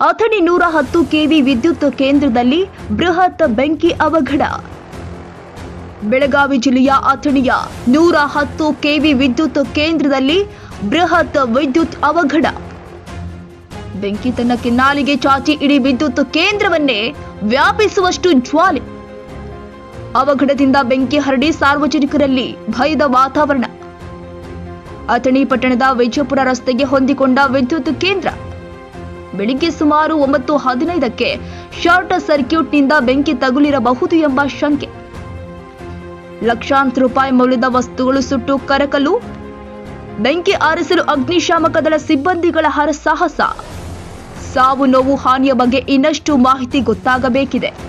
ಅಥಣಿ ನೂರ ಹತ್ತು ಕೆವಿ ವಿದ್ಯುತ್ ಕೇಂದ್ರದಲ್ಲಿ ಬೃಹತ್ ಬೆಂಕಿ ಅವಘಡ ಬೆಳಗಾವಿ ಜಿಲ್ಲೆಯ ಅಥಣಿಯ ನೂರ ಹತ್ತು ಕೆವಿ ವಿದ್ಯುತ್ ಕೇಂದ್ರದಲ್ಲಿ ಬೃಹತ್ ವಿದ್ಯುತ್ ಅವಘಡ ಬೆಂಕಿ ತನ್ನ ಕಿನ್ನಾಲಿಗೆ ಚಾಚಿ ಇಡೀ ವಿದ್ಯುತ್ ಕೇಂದ್ರವನ್ನೇ ವ್ಯಾಪಿಸುವಷ್ಟು ಜ್ವಾಲೆ ಅವಘಡದಿಂದ ಬೆಂಕಿ ಹರಡಿ ಸಾರ್ವಜನಿಕರಲ್ಲಿ ಭಯದ ವಾತಾವರಣ ಅಥಣಿ ಪಟ್ಟಣದ ವಿಜಯಪುರ ರಸ್ತೆಗೆ ಹೊಂದಿಕೊಂಡ ವಿದ್ಯುತ್ ಕೇಂದ್ರ ಬೆಳಿಗ್ಗೆ ಸುಮಾರು ಒಂಬತ್ತು ಹದಿನೈದಕ್ಕೆ ಶಾರ್ಟ್ ಸರ್ಕ್ಯೂಟ್ನಿಂದ ಬೆಂಕಿ ತಗುಲಿರಬಹುದು ಎಂಬ ಶಂಕೆ ಲಕ್ಷಾಂತರ ರೂಪಾಯಿ ಮೌಲ್ಯದ ವಸ್ತುಗಳು ಸುಟ್ಟು ಕರಕಲು ಬೆಂಕಿ ಆರಿಸಲು ಅಗ್ನಿಶಾಮಕ ದಳ ಸಿಬ್ಬಂದಿಗಳ ಹರಸಾಹಸ ಸಾವು ನೋವು ಹಾನಿಯ ಬಗ್ಗೆ ಇನ್ನಷ್ಟು ಮಾಹಿತಿ ಗೊತ್ತಾಗಬೇಕಿದೆ